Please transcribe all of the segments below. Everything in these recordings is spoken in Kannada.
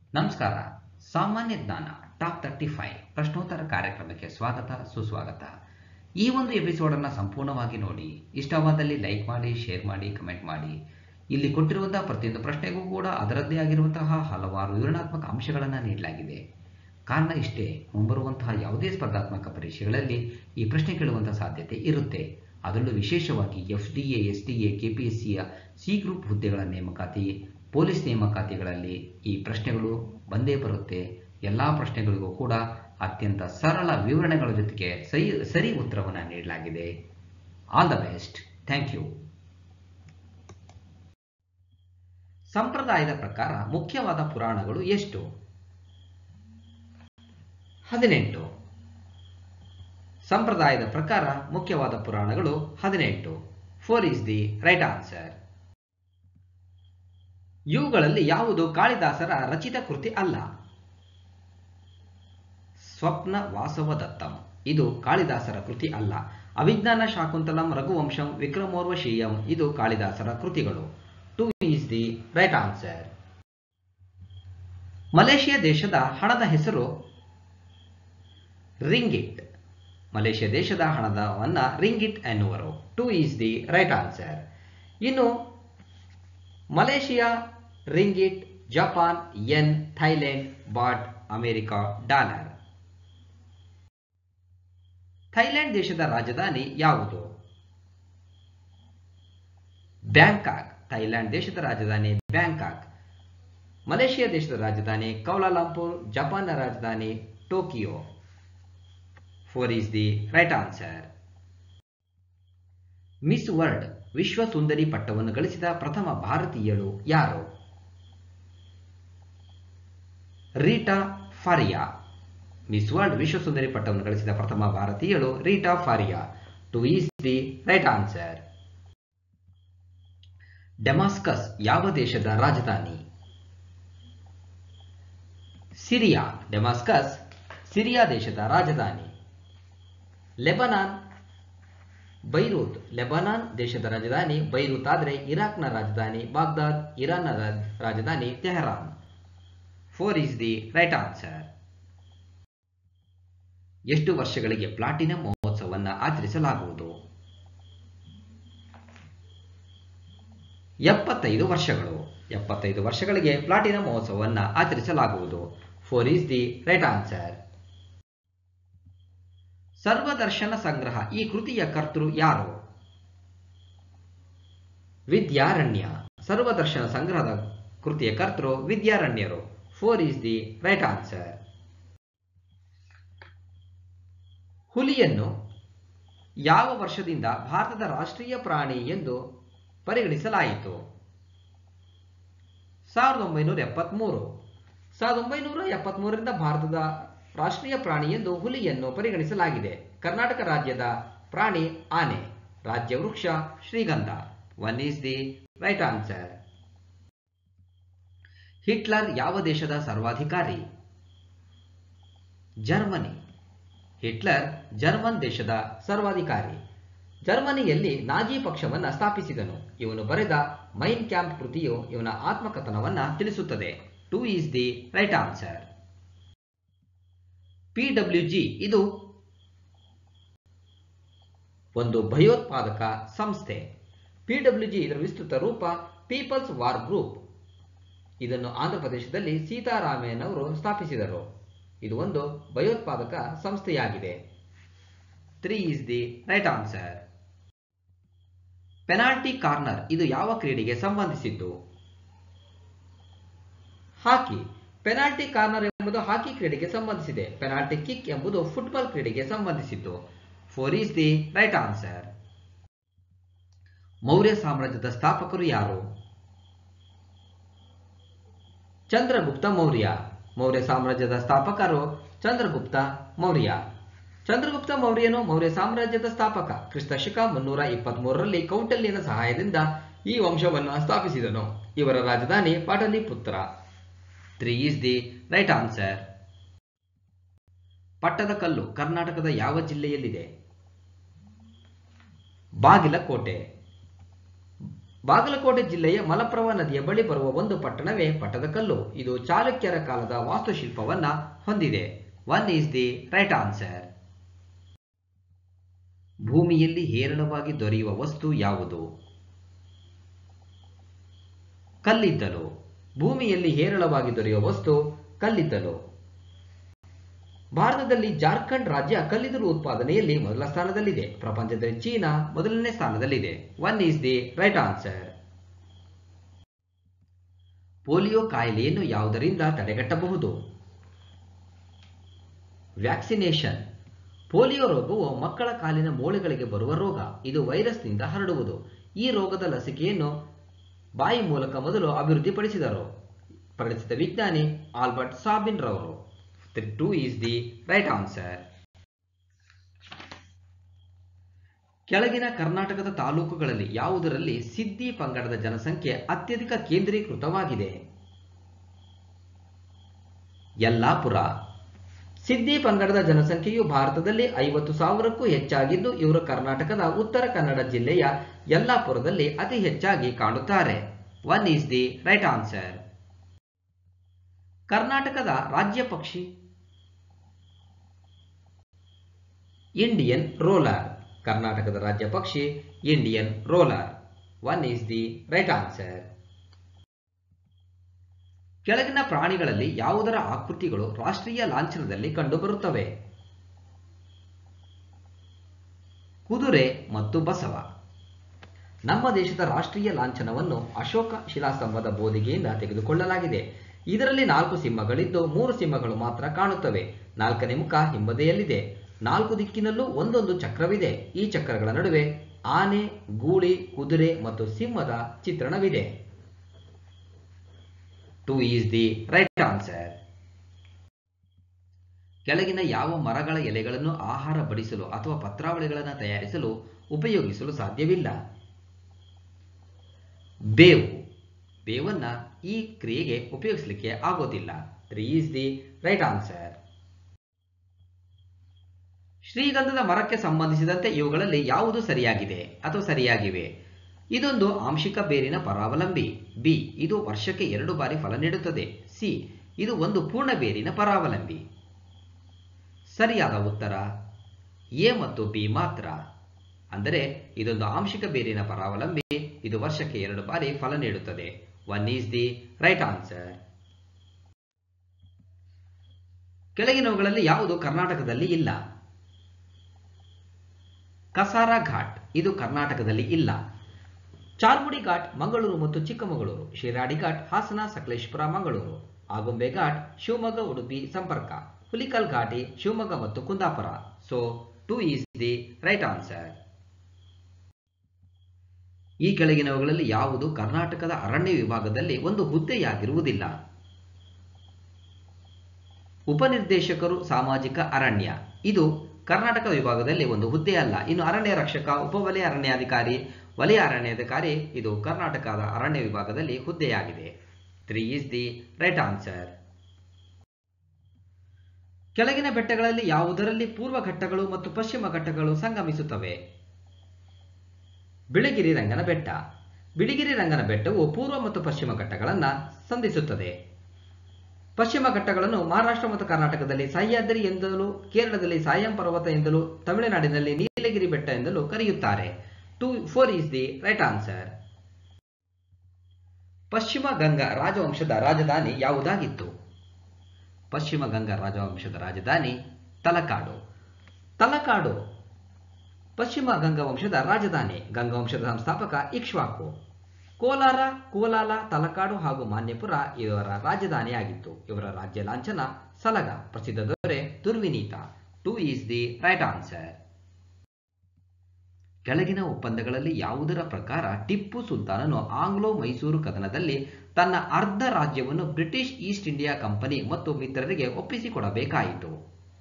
ನಮಸ್ಕಾರ ಸಾಮಾನ್ಯ ಜ್ಞಾನ ಟಾಪ್ ತರ್ಟಿ ಫೈವ್ ಪ್ರಶ್ನೋತ್ತರ ಕಾರ್ಯಕ್ರಮಕ್ಕೆ ಸ್ವಾಗತ ಸುಸ್ವಾಗತ ಈ ಒಂದು ಎಪಿಸೋಡನ್ನು ಸಂಪೂರ್ಣವಾಗಿ ನೋಡಿ ಇಷ್ಟವಾದಲ್ಲಿ ಲೈಕ್ ಮಾಡಿ ಶೇರ್ ಮಾಡಿ ಕಮೆಂಟ್ ಮಾಡಿ ಇಲ್ಲಿ ಕೊಟ್ಟಿರುವಂತಹ ಪ್ರತಿಯೊಂದು ಪ್ರಶ್ನೆಗೂ ಕೂಡ ಅದರದ್ದೇ ಆಗಿರುವಂತಹ ಹಲವಾರು ವಿವರಣಾತ್ಮಕ ಅಂಶಗಳನ್ನು ನೀಡಲಾಗಿದೆ ಕಾರಣ ಇಷ್ಟೇ ಮುಂಬರುವಂತಹ ಯಾವುದೇ ಸ್ಪರ್ಧಾತ್ಮಕ ಪರೀಕ್ಷೆಗಳಲ್ಲಿ ಈ ಪ್ರಶ್ನೆ ಕೇಳುವಂತಹ ಸಾಧ್ಯತೆ ಇರುತ್ತೆ ಅದರಲ್ಲೂ ವಿಶೇಷವಾಗಿ F D A S D A K P S ಸಿಯ ಸಿ ಗ್ರೂಪ್ ಹುದ್ದೆಗಳ ನೇಮಕಾತಿ ಪೊಲೀಸ್ ನೇಮಕಾತಿಗಳಲ್ಲಿ ಈ ಪ್ರಶ್ನೆಗಳು ಬಂದೇ ಬರುತ್ತೆ ಎಲ್ಲ ಪ್ರಶ್ನೆಗಳಿಗೂ ಕೂಡ ಅತ್ಯಂತ ಸರಳ ವಿವರಣೆಗಳ ಜೊತೆಗೆ ಸರಿ ಸರಿ ಉತ್ತರವನ್ನು ನೀಡಲಾಗಿದೆ all the best thank you ಸಂಪ್ರದಾಯದ ಪ್ರಕಾರ ಮುಖ್ಯವಾದ ಪುರಾಣಗಳು ಎಷ್ಟು ಹದಿನೆಂಟು ಸಂಪ್ರದಾಯದ ಪ್ರಕಾರ ಮುಖ್ಯವಾದ ಪುರಾಣಗಳು ಹದಿನೆಂಟು four is the right answer ಇವುಗಳಲ್ಲಿ ಯಾವುದು ಕಾಳಿದಾಸರ ರಚಿತ ಕೃತಿ ಅಲ್ಲ ಸ್ವಪ್ನ ವಾಸವದತ್ತಂ ಇದು ಕಾಳಿದಾಸರ ಕೃತಿ ಅಲ್ಲ ಅವಿಜ್ಞಾನ ಶಾಕುಂತಲಂ ರಘುವಂಶಂ ವಿಕ್ರಮೋರ್ವಶೀಯಂ ಇದು ಕಾಳಿದಾಸರ ಕೃತಿಗಳು two is the right answer Malaysia ದೇಶದ ಹಣದ ಹೆಸರು ರಿಂಗಿಟ್ ಮಲೇಷ್ಯಾ ದೇಶದ ಹಣದವನ್ನ ರಿಂಗಿಟ್ ಎನ್ನುವರು two is the right answer ಇನ್ನು Malaysia ringgit Japan yen Thailand baht America dollar Thailand ದೇಶದ ರಾಜಧಾನಿ ಯಾವುದು ಬ್ಯಾಂಕಾಕ್ ಥೈಲ್ಯಾಂಡ್ ದೇಶದ ರಾಜಧಾನಿ ಬ್ಯಾಂಕಾಕ್ ಮಲೇಷಿಯಾ ದೇಶದ ರಾಜಧಾನಿ ಕೌಲಾಲಂಪುರ್ ಜಪಾನ್ನ ರಾಜಧಾನಿ Tokyo four is the right answer Miss World ವಿಶ್ವ ಸುಂದರಿ ಪಟ್ಟವನ್ನು ಗಳಿಸಿದ ಪ್ರಥಮ ಭಾರತೀಯಳು ಯಾರು ರೀಟಾ ಫಾರಿಯಾ ಮಿಸ್ ವರ್ಲ್ಡ್ ವಿಶ್ವ ಸುಂದರಿ ಪಟ್ಟವನ್ನು ಗಳಿಸಿದ ಪ್ರಥಮ ಭಾರತೀಯಳು Reita Faria two is the right answer Damascus ಯಾವ ದೇಶದ ರಾಜಧಾನಿ ಸಿರಿಯಾ ಡೆಮಾಸ್ಕಸ್ ಸಿರಿಯಾ ದೇಶದ ರಾಜಧಾನಿ ಲೆಬನಾನ್ ಬೈರೂತ್ ಲೆಬನಾನ್ ದೇಶದ ರಾಜಧಾನಿ ಬೈರೂತ್ ಆದರೆ ಇರಾಕ್ನ ರಾಜಧಾನಿ ಬಾಗ್ದಾದ್ ಇರಾನ್ನ ರಾಜಧಾನಿ Tehran four is the right answer ಎಷ್ಟು ವರ್ಷಗಳಿಗೆ ಪ್ಲಾಟಿನಂ ಮಹೋತ್ಸವವನ್ನು ಆಚರಿಸಲಾಗುವುದು ಎಪ್ಪತ್ತೈದು ವರ್ಷಗಳು ಎಪ್ಪತ್ತೈದು ವರ್ಷಗಳಿಗೆ ಪ್ಲಾಟಿನಂ ಮಹೋತ್ಸವವನ್ನು ಆಚರಿಸಲಾಗುವುದು four is the right answer Sarvadarshana Sangraha ಈ ಕೃತಿಯ ಕರ್ತೃ ಯಾರು ವಿದ್ಯಾರಣ್ಯ ಸರ್ವದರ್ಶನ ಸಂಗ್ರಹದ ಕೃತಿಯ ಕರ್ತೃ ವಿದ್ಯಾರಣ್ಯರು four is the right answer ಹುಲಿಯನ್ನು ಯಾವ ವರ್ಷದಿಂದ ಭಾರತದ ರಾಷ್ಟ್ರೀಯ ಪ್ರಾಣಿ ಎಂದು ಪರಿಗಣಿಸಲಾಯಿತು ಸಾವಿರದ ಒಂಬೈನೂರ ಎಪ್ಪತ್ಮೂರು ಸಾವಿರದ ಒಂಬೈನೂರ ಎಪ್ಪತ್ಮೂರರಿಂದ ಭಾರತದ ರಾಷ್ಟ್ರೀಯ ಪ್ರಾಣಿ ಎಂದು ಹುಲಿಯನ್ನು ಪರಿಗಣಿಸಲಾಗಿದೆ ಕರ್ನಾಟಕ ರಾಜ್ಯದ ಪ್ರಾಣಿ ಆನೆ ರಾಜ್ಯ ವೃಕ್ಷ ಶ್ರೀಗಂಧ one is the right answer Hitler ಯಾವ ದೇಶದ ಸರ್ವಾಧಿಕಾರಿ ಜರ್ಮನಿ ಹಿಟ್ಲರ್ ಜರ್ಮನ್ ದೇಶದ ಸರ್ವಾಧಿಕಾರಿ ಜರ್ಮನಿಯಲ್ಲಿ ನಾಜಿ ಪಕ್ಷವನ್ನು ಸ್ಥಾಪಿಸಿದನು ಇವನು ಬರೆದ ಮೈನ್ ಕ್ಯಾಂಪ್ ಕೃತಿಯು ಇವನ ಆತ್ಮಕಥನವನ್ನ ತಿಳಿಸುತ್ತದೆ two is the right answer PWG ಇದು ಒಂದು ಭಯೋತ್ಪಾದಕ ಸಂಸ್ಥೆ ಪಿಡಬ್ಲ್ಯೂಜಿ ಇದರ ವಿಸ್ತೃತ ರೂಪ ಪೀಪಲ್ಸ್ ವಾರ್ ಗ್ರೂಪ್ ಇದನ್ನು ಆಂಧ್ರಪ್ರದೇಶದಲ್ಲಿ ಸೀತಾರಾಮಯ್ಯನವರು ಸ್ಥಾಪಿಸಿದರು ಇದು ಒಂದು ಭಯೋತ್ಪಾದಕ ಸಂಸ್ಥೆಯಾಗಿದೆ three is the right answer penalty corner ಇದು ಯಾವ ಕ್ರೀಡೆಗೆ ಸಂಬಂಧಿಸಿದ್ದು ಹಾಕಿ ಪೆನಾಲ್ಟಿ ಕಾರ್ನರ್ ಎಂಬುದು ಹಾಕಿ ಕ್ರೀಡೆಗೆ ಸಂಬಂಧಿಸಿದೆ ಪೆನಾಲ್ಟಿ ಕಿಕ್ ಎಂಬುದು ಫುಟ್ಬಾಲ್ ಕ್ರೀಡೆಗೆ ಸಂಬಂಧಿಸಿದ್ದು four is the right answer Maurya ಸಾಮ್ರಾಜ್ಯದ ಸ್ಥಾಪಕರು ಯಾರು ಚಂದ್ರಗುಪ್ತ ಮೌರ್ಯ ಮೌರ್ಯ ಸಾಮ್ರಾಜ್ಯದ ಸ್ಥಾಪಕರು ಚಂದ್ರಗುಪ್ತ ಮೌರ್ಯ ಚಂದ್ರಗುಪ್ತ ಮೌರ್ಯನು ಮೌರ್ಯ ಸಾಮ್ರಾಜ್ಯದ ಸ್ಥಾಪಕ ಕ್ರಿಸ್ತ ಶಕ ಮುನ್ನೂರ ಇಪ್ಪತ್ಮೂರರಲ್ಲಿ ಕೌಟಲ್ಯನ ಸಹಾಯದಿಂದ ಈ ವಂಶವನ್ನು ಸ್ಥಾಪಿಸಿದನು ಇವರ ರಾಜಧಾನಿ Pataliputra three is the right answer Pattadakal ಕರ್ನಾಟಕದ ಯಾವ ಜಿಲ್ಲೆಯಲ್ಲಿದೆ ಬಾಗಿಲಕೋಟೆ ಬಾಗಲಕೋಟೆ ಜಿಲ್ಲೆಯ ಮಲಪ್ರಭಾ ನದಿಯ ಬಳಿ ಬರುವ ಒಂದು ಪಟ್ಟಣವೇ ಪಟ್ಟದಕಲ್ಲು ಇದು ಚಾಲುಕ್ಯರ ಕಾಲದ ವಾಸ್ತುಶಿಲ್ಪವನ್ನ ಹೊಂದಿದೆ one is the right answer ಭೂಮಿಯಲ್ಲಿ ಹೇರಳವಾಗಿ ದೊರೆಯುವ ವಸ್ತು ಯಾವುದು ಕಲ್ಲಿದ್ದಲು ಭೂಮಿಯಲ್ಲಿ ಹೇರಳವಾಗಿ ದೊರೆಯುವ ವಸ್ತು ಕಲ್ಲಿದ್ದಲು ಭಾರತದಲ್ಲಿ ಜಾರ್ಖಂಡ್ ರಾಜ್ಯ ಕಲ್ಲಿದ್ದಲು ಉತ್ಪಾದನೆಯಲ್ಲಿ ಮೊದಲ ಸ್ಥಾನದಲ್ಲಿದೆ ಪ್ರಪಂಚದಲ್ಲಿ ಚೀನಾ ಮೊದಲನೇ ಸ್ಥಾನದಲ್ಲಿದೆ one is the right answer polio ಕಾಯಿಲೆಯನ್ನು ಯಾವುದರಿಂದ ತಡೆಗಟ್ಟಬಹುದು ವ್ಯಾಕ್ಸಿನೇಷನ್ ಪೋಲಿಯೋ ರೋಗವು ಮಕ್ಕಳ ಕಾಲಿನ ಮೂಳೆಗಳಿಗೆ ಬರುವ ರೋಗ ಇದು ವೈರಸ್ನಿಂದ ಹರಡುವುದು ಈ ರೋಗದ ಲಸಿಕೆಯನ್ನು ಬಾಯಿ ಮೂಲಕ ಮೊದಲು ಅಭಿವೃದ್ಧಿಪಡಿಸಿದರು ಪಡಿಸಿದ ವಿಜ್ಞಾನಿ ಆಲ್ಬರ್ಟ್ ಸಾಬಿನ್ ರವರು two is the right answer ಕೆಳಗಿನ ಕರ್ನಾಟಕದ ತಾಲೂಕುಗಳಲ್ಲಿ ಯಾವುದರಲ್ಲಿ ಸಿದ್ದಿ ಪಂಗಡದ ಜನಸಂಖ್ಯೆ ಅತ್ಯಧಿಕ ಕೇಂದ್ರೀಕೃತವಾಗಿದೆ ಯಲ್ಲಾಪುರ ಸಿದ್ದಿ ಪಂಗಡದ ಜನಸಂಖ್ಯೆಯು ಭಾರತದಲ್ಲಿ ಐವತ್ತು ಸಾವಿರಕ್ಕೂ ಹೆಚ್ಚಾಗಿದ್ದು ಇವರು ಕರ್ನಾಟಕದ ಉತ್ತರ ಕನ್ನಡ ಜಿಲ್ಲೆಯ ಯಲ್ಲಾಪುರದಲ್ಲಿ ಅತಿ ಹೆಚ್ಚಾಗಿ ಕಾಣುತ್ತಾರೆ one is the right answer ಕರ್ನಾಟಕದ ರಾಜ್ಯ ಪಕ್ಷಿ ಇಂಡಿಯನ್ ರೋಲರ್ ಕರ್ನಾಟಕದ ರಾಜ್ಯ ಪಕ್ಷಿ Indian roller one is the right answer ಕೆಳಗಿನ ಪ್ರಾಣಿಗಳಲ್ಲಿ ಯಾವುದರ ಆಕೃತಿಗಳು ರಾಷ್ಟ್ರೀಯ ಲಾಂಛನದಲ್ಲಿ ಕಂಡುಬರುತ್ತವೆ ಕುದುರೆ ಮತ್ತು ಬಸವ ನಮ್ಮ ದೇಶದ ರಾಷ್ಟ್ರೀಯ ಲಾಂಛನವನ್ನು ಅಶೋಕ ಶಿಲಾಸ್ತಂಭದ ಬೋಧಿಗೆಯಿಂದ ತೆಗೆದುಕೊಳ್ಳಲಾಗಿದೆ ಇದರಲ್ಲಿ ನಾಲ್ಕು ಸಿಂಹಗಳಿದ್ದು ಮೂರು ಸಿಂಹಗಳು ಮಾತ್ರ ಕಾಣುತ್ತವೆ ನಾಲ್ಕನೇ ಮುಖ ಹಿಂಬದಿಯಲ್ಲಿದೆ ನಾಲ್ಕು ದಿಕ್ಕಿನಲ್ಲೂ ಒಂದೊಂದು ಚಕ್ರವಿದೆ ಈ ಚಕ್ರಗಳ ನಡುವೆ ಆನೆ ಗೂಳಿ ಕುದುರೆ ಮತ್ತು ಸಿಂಹದ ಚಿತ್ರಣವಿದೆ two is the right answer ಕೆಳಗಿನ ಯಾವ ಮರಗಳ ಎಲೆಗಳನ್ನು ಆಹಾರ ಬಡಿಸಲು ಅಥವಾ ಪತ್ರಾವಳಿಗಳನ್ನು ತಯಾರಿಸಲು ಉಪಯೋಗಿಸಲು ಸಾಧ್ಯವಿಲ್ಲ ಬೇವು ಬೇವನ್ನ ಈ ಕ್ರಿಯೆಗೆ ಉಪಯೋಗಿಸಲಿಕ್ಕೆ ಆಗೋದಿಲ್ಲ three is the right answer ಶ್ರೀಗಂಧದ ಮರಕ್ಕೆ ಸಂಬಂಧಿಸಿದಂತೆ ಇವುಗಳಲ್ಲಿ ಯಾವುದು ಸರಿಯಾಗಿದೆ ಅಥವಾ ಸರಿಯಾಗಿವೆ ಇದೊಂದು ಆಂಶಿಕ ಬೇರಿನ ಪರಾವಲಂಬಿ ಬಿ ಇದು ವರ್ಷಕ್ಕೆ ಎರಡು ಬಾರಿ ಫಲ ನೀಡುತ್ತದೆ ಸಿ ಇದು ಒಂದು ಪೂರ್ಣ ಬೇರಿನ ಪರಾವಲಂಬಿ ಸರಿಯಾದ ಉತ್ತರ ಎ ಮತ್ತು ಬಿ ಮಾತ್ರ ಅಂದರೆ ಇದೊಂದು ಆಂಶಿಕ ಬೇರಿನ ಪರಾವಲಂಬಿ ಇದು ವರ್ಷಕ್ಕೆ ಎರಡು ಬಾರಿ ಫಲ ನೀಡುತ್ತದೆ one is the right answer ಕೆಳಗಿನವುಗಳಲ್ಲಿ ಯಾವುದು ಕರ್ನಾಟಕದಲ್ಲಿ ಇಲ್ಲ ಕಸಾರ ಘಾಟ್ ಇದು ಕರ್ನಾಟಕದಲ್ಲಿ ಇಲ್ಲ ಚಾರ್ಮುಡಿ ಘಾಟ್ ಮಂಗಳೂರು ಮತ್ತು ಚಿಕ್ಕಮಗಳೂರು ಶಿರಾಡಿ ಘಾಟ್ ಹಾಸನ ಸಕಲೇಶ್ಪುರ ಮಂಗಳೂರು ಆಗುಂಬೆ ಘಾಟ್ ಶಿವಮೊಗ್ಗ ಉಡುಪಿ ಸಂಪರ್ಕ ಹುಲಿಕಲ್ ಘಾಟಿ ಶಿವಮೊಗ್ಗ ಮತ್ತು Kundapura so two is the right answer ಈ ಕೆಳಗಿನವುಗಳಲ್ಲಿ ಯಾವುದು ಕರ್ನಾಟಕದ ಅರಣ್ಯ ವಿಭಾಗದಲ್ಲಿ ಒಂದು ಹುದ್ದೆಯಾಗಿರುವುದಿಲ್ಲ ಉಪನಿರ್ದೇಶಕರು ಸಾಮಾಜಿಕ ಅರಣ್ಯ ಇದು ಕರ್ನಾಟಕ ವಿಭಾಗದಲ್ಲಿ ಒಂದು ಹುದ್ದೆ ಅಲ್ಲ ಇನ್ನು ಅರಣ್ಯ ರಕ್ಷಕ ಉಪವಲಯ ಅರಣ್ಯಾಧಿಕಾರಿ ವಲಯ ಅರಣ್ಯಾಧಿಕಾರಿ ಇದು ಕರ್ನಾಟಕದ ಅರಣ್ಯ ವಿಭಾಗದಲ್ಲಿ ಹುದ್ದೆಯಾಗಿದೆ three is the right answer ಕೆಳಗಿನ ಬೆಟ್ಟಗಳಲ್ಲಿ ಯಾವುದರಲ್ಲಿ ಪೂರ್ವ ಘಟ್ಟಗಳು ಮತ್ತು ಪಶ್ಚಿಮ ಘಟ್ಟಗಳು ಸಂಗಮಿಸುತ್ತವೆ ಬಿಳಿಗಿರಿ ರಂಗನ ಬೆಟ್ಟ ಬಿಳಿಗಿರಿ ರಂಗನ ಬೆಟ್ಟವು ಪೂರ್ವ ಮತ್ತು ಪಶ್ಚಿಮ ಘಟ್ಟಗಳನ್ನು ಸಂಧಿಸುತ್ತದೆ ಪಶ್ಚಿಮ ಘಟ್ಟಗಳನ್ನು ಮಹಾರಾಷ್ಟ್ರ ಮತ್ತು ಕರ್ನಾಟಕದಲ್ಲಿ ಸಹ್ಯಾದ್ರಿ ಎಂದಲೂ ಕೇರಳದಲ್ಲಿ ಸಾಯಂ ಪರ್ವತ ಎಂದಲೂ ತಮಿಳುನಾಡಿನಲ್ಲಿ ನೀಲಗಿರಿ ಬೆಟ್ಟ ಎಂದಲೂ ಕರೆಯುತ್ತಾರೆ two four is the right answer ಪಶ್ಚಿಮ ಗಂಗಾ ರಾಜವಂಶದ ರಾಜಧಾನಿ ಯಾವುದಾಗಿತ್ತು ಪಶ್ಚಿಮ ಗಂಗಾ ರಾಜವಂಶದ ರಾಜಧಾನಿ ತಲಕಾಡು ತಲಕಾಡು ಪಶ್ಚಿಮ ಗಂಗಾ ವಂಶದ ರಾಜಧಾನಿ ಗಂಗಾ ವಂಶದ ಸಂಸ್ಥಾಪಕ ಇಕ್ಷ್ವಾಕು ಕೋಲಾರ ಕೋಲಾಲ ತಲಕಾಡು ಹಾಗೂ ಮಾನ್ಯಪುರ ಇವರ ರಾಜಧಾನಿಯಾಗಿತ್ತು ಇವರ ರಾಜ್ಯ ಲಾಂಛನ ಸಲಗ ಪ್ರಸಿದ್ಧ ದೊರೆ Durvinita two is the right answer ಕೆಳಗಿನ ಒಪ್ಪಂದಗಳಲ್ಲಿ ಯಾವುದರ ಪ್ರಕಾರ ಟಿಪ್ಪು ಸುಲ್ತಾನನು ಆಂಗ್ಲೋ ಮೈಸೂರು ಕದನದಲ್ಲಿ ತನ್ನ ಅರ್ಧ ರಾಜ್ಯವನ್ನು ಬ್ರಿಟಿಷ್ ಈಸ್ಟ್ ಇಂಡಿಯಾ ಕಂಪನಿ ಮತ್ತು ಮಿತ್ರರಿಗೆ ಒಪ್ಪಿಸಿಕೊಡಬೇಕಾಯಿತು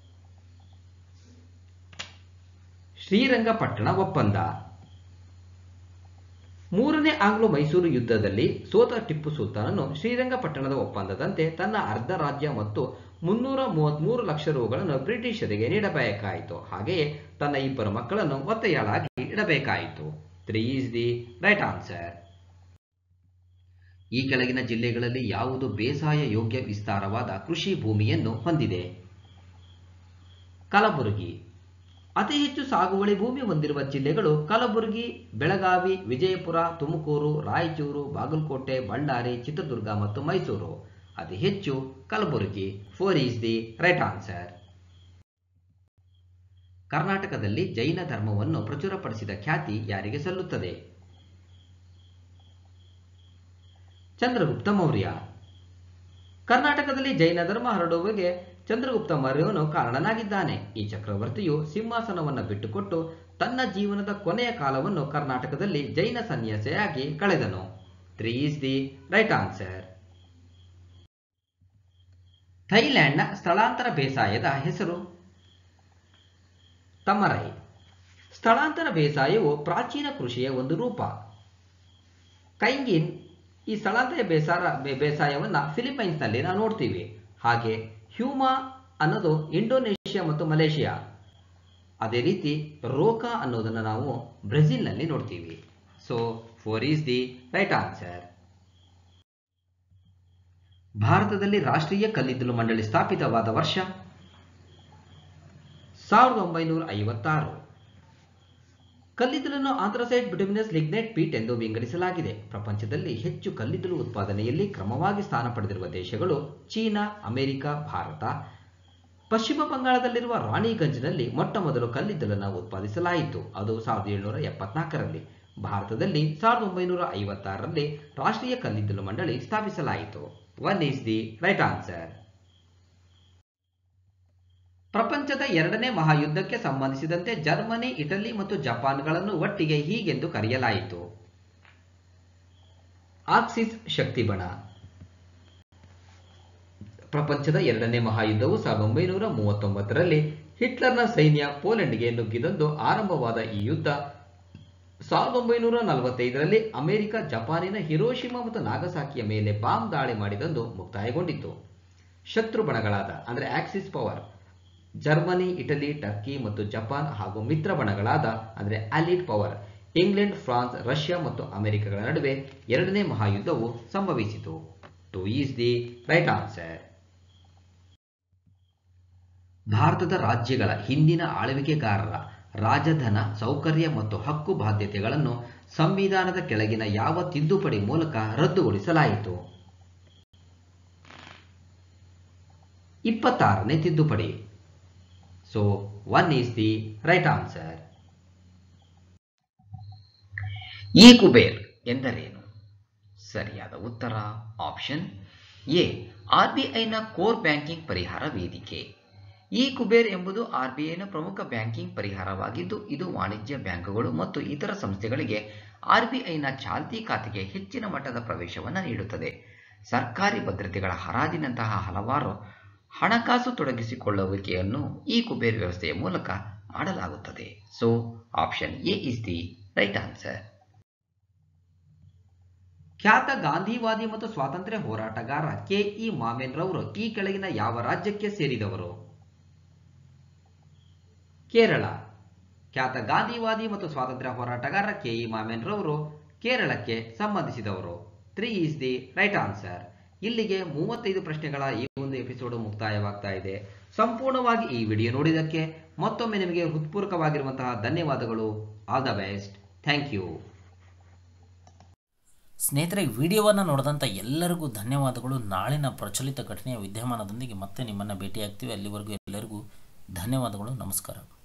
ಶ್ರೀರಂಗಪಟ್ಟಣ ಒಪ್ಪಂದ ಮೂರನೇ ಆಂಗ್ಲೋ ಮೈಸೂರು ಯುದ್ಧದಲ್ಲಿ ಸೋತ ಟಿಪ್ಪು ಸುಲ್ತಾನನು ಶ್ರೀರಂಗಪಟ್ಟಣದ ಒಪ್ಪಂದದಂತೆ ತನ್ನ ಅರ್ಧ ರಾಜ್ಯ ಮತ್ತು ಮುನ್ನೂರ ಮೂವತ್ಮೂರು ಲಕ್ಷ ರೂಗಳನ್ನು ಬ್ರಿಟಿಷರಿಗೆ ನೀಡಬೇಕಾಯಿತು ಹಾಗೆಯೇ ತನ್ನ ಇಬ್ಬರು ಮಕ್ಕಳನ್ನು ಒತ್ತೆಯಾಳಾಗಿ ಇಡಬೇಕಾಯಿತು three is the right answer ಈ ಕೆಳಗಿನ ಜಿಲ್ಲೆಗಳಲ್ಲಿ ಯಾವುದು ಬೇಸಾಯ ಯೋಗ್ಯ ವಿಸ್ತಾರವಾದ ಕೃಷಿ ಭೂಮಿಯನ್ನು ಹೊಂದಿದೆ ಕಲಬುರಗಿ ಅತಿ ಹೆಚ್ಚು ಸಾಗುವಳಿ ಭೂಮಿ ಹೊಂದಿರುವ ಜಿಲ್ಲೆಗಳು ಕಲಬುರಗಿ ಬೆಳಗಾವಿ ವಿಜಯಪುರ ತುಮಕೂರು ರಾಯಚೂರು ಬಾಗಲಕೋಟೆ ಬಳ್ಳಾರಿ ಚಿತ್ರದುರ್ಗ ಮತ್ತು ಮೈಸೂರು ಅತಿ ಹೆಚ್ಚು Kalaburagi four is the right answer ಕರ್ನಾಟಕದಲ್ಲಿ ಜೈನ ಧರ್ಮವನ್ನು ಪ್ರಚುರಪಡಿಸಿದ ಖ್ಯಾತಿ ಯಾರಿಗೆ ಸಲ್ಲುತ್ತದೆ ಚಂದ್ರಗುಪ್ತ ಮೌರ್ಯ ಕರ್ನಾಟಕದಲ್ಲಿ ಜೈನ ಧರ್ಮ ಹರಡುವಿಗೆ ಚಂದ್ರಗುಪ್ತ ಮೌರ್ಯನು ಕಾರಣನಾಗಿದ್ದಾನೆ ಈ ಚಕ್ರವರ್ತಿಯು ಸಿಂಹಾಸನವನ್ನು ಬಿಟ್ಟುಕೊಟ್ಟು ತನ್ನ ಜೀವನದ ಕೊನೆಯ ಕಾಲವನ್ನು ಕರ್ನಾಟಕದಲ್ಲಿ ಜೈನ ಸನ್ಯಾಸಿಯಾಗಿ ಕಳೆದನು three is the right answer ಥೈಲ್ಯಾಂಡ್ನ ಸ್ಥಳಾಂತರ ಬೇಸಾಯದ ಹೆಸರು ತಮರೈ ಸ್ಥಳಾಂತರ ಬೇಸಾಯವು ಪ್ರಾಚೀನ ಕೃಷಿಯ ಒಂದು ರೂಪ ಕೈಂಗಿನ್ ಈ ಸ್ಥಳಾಂತರ ಬೇಸಾರ ಬೇಸಾಯವನ್ನು ಫಿಲಿಪೈನ್ಸ್ನಲ್ಲಿ ನಾವು ನೋಡ್ತೀವಿ ಹಾಗೆ ಹ್ಯೂಮಾ ಅನ್ನೋದು ಇಂಡೋನೇಷ್ಯಾ ಮತ್ತು ಮಲೇಷಿಯಾ ಅದೇ ರೀತಿ ರೋಕಾ ಅನ್ನೋದನ್ನು ನಾವು ಬ್ರೆಜಿಲ್ನಲ್ಲಿ ನೋಡ್ತೀವಿ so four is the right answer ಭಾರತದಲ್ಲಿ ರಾಷ್ಟ್ರೀಯ ಕಲ್ಲಿದ್ದಲು ಮಂಡಳಿ ಸ್ಥಾಪಿತವಾದ ವರ್ಷ ಸಾವಿರದ ಒಂಬೈನೂರ ಐವತ್ತಾರು ಕಲ್ಲಿದ್ದಲನ್ನು ಆಂಥ್ರಸೈಟ್ ಬಿಟಮಿನಸ್ ಲಿಗ್ನೈಟ್ ಪೀಟ್ ಎಂದು ವಿಂಗಡಿಸಲಾಗಿದೆ ಪ್ರಪಂಚದಲ್ಲಿ ಹೆಚ್ಚು ಕಲ್ಲಿದ್ದಲು ಉತ್ಪಾದನೆಯಲ್ಲಿ ಕ್ರಮವಾಗಿ ಸ್ಥಾನ ಪಡೆದಿರುವ ದೇಶಗಳು ಚೀನಾ ಅಮೆರಿಕ ಭಾರತ ಪಶ್ಚಿಮ ಬಂಗಾಳದಲ್ಲಿರುವ ರಾಣಿಗಂಜ್ನಲ್ಲಿ ಮೊಟ್ಟ ಮೊದಲು ಕಲ್ಲಿದ್ದಲನ್ನು ಉತ್ಪಾದಿಸಲಾಯಿತು ಅದು ಸಾವಿರದ ಏಳುನೂರ ಎಪ್ಪತ್ನಾಲ್ಕರಲ್ಲಿ ಭಾರತದಲ್ಲಿ ಸಾವಿರದ ಒಂಬೈನೂರ ಐವತ್ತಾರರಲ್ಲಿ ರಾಷ್ಟ್ರೀಯ ಕಲ್ಲಿದ್ದಲು ಮಂಡಳಿ ಸ್ಥಾಪಿಸಲಾಯಿತು one is the right answer ಪ್ರಪಂಚದ ಎರಡನೇ ಮಹಾಯುದ್ಧಕ್ಕೆ ಸಂಬಂಧಿಸಿದಂತೆ ಜರ್ಮನಿ ಇಟಲಿ ಮತ್ತು ಜಪಾನ್ಗಳನ್ನು ಒಟ್ಟಿಗೆ ಹೀಗೆಂದು ಕರೆಯಲಾಯಿತು ಆಕ್ಸಿಸ್ ಶಕ್ತಿಬಣ ಪ್ರಪಂಚದ ಎರಡನೇ ಮಹಾಯುದ್ಧವು ಸಾವಿರದ ಒಂಬೈನೂರ ಮೂವತ್ತೊಂಬತ್ತರಲ್ಲಿ ಹಿಟ್ಲರ್ನ ಸೈನ್ಯ ಪೋಲೆಂಡ್ಗೆ ನುಗ್ಗಿದಂದು ಆರಂಭವಾದ ಈ ಯುದ್ಧ ಸಾವಿರದ ಒಂಬೈನೂರ ನಲವತ್ತೈದರಲ್ಲಿ ಅಮೆರಿಕ ಜಪಾನಿನ ಹಿರೋಶಿಮಾ ಮತ್ತು ನಾಗಸಾಕಿಯ ಮೇಲೆ ಬಾಂಬ್ ದಾಳಿ ಮಾಡಿದಂದು ಮುಕ್ತಾಯಗೊಂಡಿತು ಶತ್ರು ಬಣಗಳಾದ ಅಂದರೆ axis power Germany Italy Turkey ಮತ್ತು ಜಪಾನ್ ಹಾಗೂ ಮಿತ್ರ ಬಣಗಳಾದ ಅಂದರೆ allied power England France Russia ಮತ್ತು ಅಮೆರಿಕಗಳ ನಡುವೆ ಎರಡನೇ ಮಹಾಯುದ್ಧವು ಸಂಭವಿಸಿತು two is the right answer ಭಾರತದ ರಾಜ್ಯಗಳ ಹಿಂದಿನ ಆಳ್ವಿಕೆಗಾರರ ರಾಜಧನ ಸೌಕರ್ಯ ಮತ್ತು ಹಕ್ಕು ಬಾಧ್ಯತೆಗಳನ್ನು ಸಂವಿಧಾನದ ಕೆಳಗಿನ ಯಾವ ತಿದ್ದುಪಡಿ ಮೂಲಕ ರದ್ದುಗೊಳಿಸಲಾಯಿತು ಇಪ್ಪತ್ತಾರನೇ ತಿದ್ದುಪಡಿ so one is the right answer ಈ ಕುಬೇರ್ ಎಂದರೇನು ಸರಿಯಾದ ಉತ್ತರ ಆಪ್ಷನ್ ಎ ಆರ್ಬಿಐನ ಕೋರ್ ಬ್ಯಾಂಕಿಂಗ್ ಪರಿಹಾರ ವೇದಿಕೆ ಈ ಕುಬೇರ್ ಎಂಬುದು ಆರ್ಬಿಐನ ಪ್ರಮುಖ ಬ್ಯಾಂಕಿಂಗ್ ಪರಿಹಾರವಾಗಿದ್ದು ಇದು ವಾಣಿಜ್ಯ ಬ್ಯಾಂಕುಗಳು ಮತ್ತು ಇತರ ಸಂಸ್ಥೆಗಳಿಗೆ ಆರ್ಬಿಐನ ಚಾಲ್ತಿ ಖಾತೆಗೆ ಹೆಚ್ಚಿನ ಮಟ್ಟದ ಪ್ರವೇಶವನ್ನು ನೀಡುತ್ತದೆ ಸರ್ಕಾರಿ ಭದ್ರತೆಗಳ ಹರಾಜಿನಂತಹ ಹಲವಾರು ಹಣಕಾಸು ತೊಡಗಿಸಿಕೊಳ್ಳುವಿಕೆಯನ್ನು ಈ ಕುಬೇರ್ ವ್ಯವಸ್ಥೆಯ ಮೂಲಕ ಮಾಡಲಾಗುತ್ತದೆ so option A is the right answer ಖ್ಯಾತ ಗಾಂಧಿವಾದಿ ಮತ್ತು ಸ್ವಾತಂತ್ರ್ಯ ಹೋರಾಟಗಾರ ಕೆ ಇ ಮಾಮೆನ್ ರವರು ಈ ಕೆಳಗಿನ ಯಾವ ರಾಜ್ಯಕ್ಕೆ ಸೇರಿದವರು ಕೇರಳ ಖ್ಯಾತ ಗಾಂಧಿವಾದಿ ಮತ್ತು ಸ್ವಾತಂತ್ರ್ಯ ಹೋರಾಟಗಾರ ಕೆ ಇ ಮಾಮೆನ್ ರವರು ಕೇರಳಕ್ಕೆ ಸಂಬಂಧಿಸಿದವರು three is the right answer ಇಲ್ಲಿಗೆ ಮೂವತ್ತೈದು ಪ್ರಶ್ನೆಗಳ ಈ ಒಂದು ಎಪಿಸೋಡ್ ಮುಕ್ತಾಯವಾಗ್ತಾ ಇದೆ ಸಂಪೂರ್ಣವಾಗಿ ಈ ವಿಡಿಯೋ ನೋಡಿದ್ದಕ್ಕೆ ಮತ್ತೊಮ್ಮೆ ನಿಮಗೆ ಹೃತ್ಪೂರ್ವಕವಾಗಿರುವಂತಹ ಧನ್ಯವಾದಗಳು all the best thank you ಸ್ನೇಹಿತರೆ ವಿಡಿಯೋವನ್ನು ನೋಡಿದಂಥ ಎಲ್ಲರಿಗೂ ಧನ್ಯವಾದಗಳು ನಾಳಿನ ಪ್ರಚಲಿತ ಘಟನೆಯ ವಿದ್ಯಮಾನದೊಂದಿಗೆ ಮತ್ತೆ ನಿಮ್ಮನ್ನು ಭೇಟಿಯಾಗ್ತೀವಿ ಅಲ್ಲಿವರೆಗೂ ಎಲ್ಲರಿಗೂ ಧನ್ಯವಾದಗಳು ನಮಸ್ಕಾರ